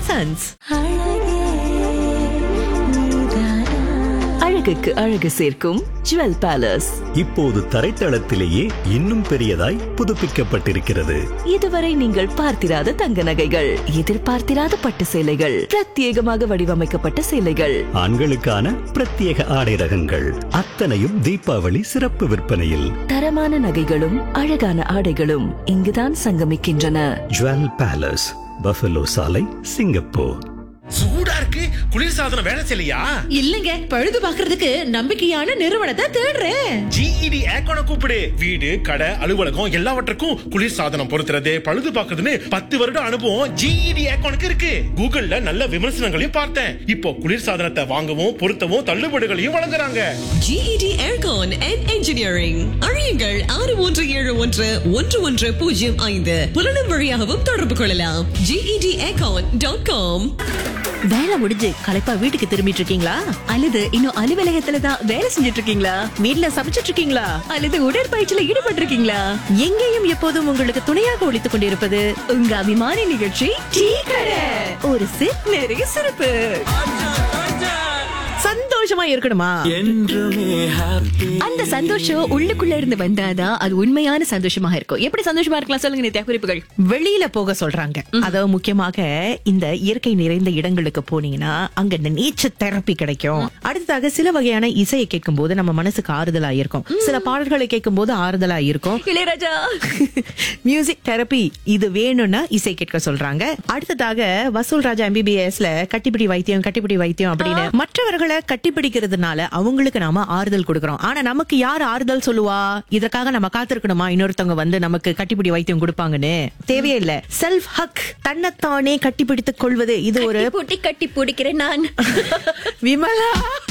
sons அழகுக்கு அழகு சேர்க்கும் ஜுவல் பேலஸ் இப்போது தரைத்தளத்திலேயே இன்னும் பெரியதாய் புதுப்பிக்கப்பட்டிருக்கிறது இதுவரை நீங்கள் பார்த்திராத தங்க நகைகள் எதிர்பார்த்திராத பட்டு சேலைகள் பிரத்யேகமாக வடிவமைக்கப்பட்ட சேலைகள் ஆண்களுக்கான பிரத்யேக ஆடை ரகங்கள் அத்தனையும் தீபாவளி சிறப்பு விற்பனையில் தரமான நகைகளும் அழகான ஆடைகளும் இங்குதான் சங்கமிக்கின்றன ஜுவல் பேலஸ் பஃபலோ சாலை சிங்கப்பூர் சூடா இருக்கு குளிர்சாதனம் வேலை செய்யலையா இல்லங்க பழுது பாக்குறதுக்கு நம்பிக்கையான நிறுவனத்தை தேடுறேன் ஜிஇடி ஏக்கோன கூப்பிடு வீடு கடை அலுவலகம் எல்லாவற்றுக்கும் குளிர்சாதனம் பொருத்துறது பழுது பார்க்கறதுன்னு பத்து வருட அனுபவம் ஜிஇடி ஏக்கோனுக்கு இருக்கு கூகுள்ல நல்ல விமர்சனங்களையும் பார்த்தேன் இப்போ குளிர்சாதனத்தை வாங்கவும் பொருத்தவும் தள்ளுபடிகளையும் வழங்குறாங்க GED Aircon and Engineering அழியுங்கள் ஆறு ஒன்று ஏழு ஒன்று ஒன்று ஒன்று பூஜ்ஜியம் ஐந்து புலனும் வழியாகவும் தொடர்பு கொள்ளலாம் GED Aircon டாட் காம் வேலை முடிஞ்சு களைப்பா வீட்டுக்கு திரும்பிட்டு இருக்கீங்களா அல்லது இன்னும் அலுவலகத்துல தான் வேலை செஞ்சுட்டு இருக்கீங்களா வீட்ல சமைச்சிட்டு இருக்கீங்களா அல்லது உடற்பயிற்சியில ஈடுபட்டு இருக்கீங்களா எங்கேயும் எப்போதும் உங்களுக்கு துணையாக ஒழித்துக் கொண்டிருப்பது உங்க அபிமான நிகழ்ச்சி டீ கடை ஒரு சிப் நிறைய சிறப்பு சந்தோஷமா இருக்கணுமா அந்த சந்தோஷம் உள்ளுக்குள்ள இருந்து வந்தாதான் அது உண்மையான சந்தோஷமா இருக்கும் எப்படி சந்தோஷமா இருக்கலாம் சொல்லுங்க நித்யா குறிப்புகள் வெளியில போக சொல்றாங்க அதாவது முக்கியமாக இந்த இயற்கை நிறைந்த இடங்களுக்கு போனீங்கன்னா அங்க இந்த நேச்சர் தெரப்பி கிடைக்கும் அடுத்ததாக சில வகையான இசையை கேட்கும் போது நம்ம மனசுக்கு ஆறுதலா இருக்கும் சில பாடல்களை கேட்கும் போது ஆறுதலா இருக்கும் இளையராஜா மியூசிக் தெரப்பி இது வேணும்னா இசை கேட்க சொல்றாங்க அடுத்ததாக வசூல் ராஜா எம்பிபிஎஸ்ல கட்டிப்பிடி வைத்தியம் கட்டிப்பிடி வைத்தியம் அப்படின்னு மற்றவர்களை கட்டிப்பிடிக்கிறதுனால அவங்களுக்கு நாம ஆறுதல் கொடுக்கறோம் ஆனா நமக்கு யார் ஆறுதல் சொல்லுவா இதற்காக நம்ம காத்திருக்கணுமா இன்னொருத்தவங்க வந்து நமக்கு கட்டிப்பிடி வைத்தியம் கொடுப்பாங்கன்னு தேவையே இல்ல செல்ஃப் ஹக் தன்னைத்தானே கட்டிப்பிடித்துக் கொள்வது இது ஒரு பூட்டி கட்டி பிடிக்கிறேன் நான் விமலா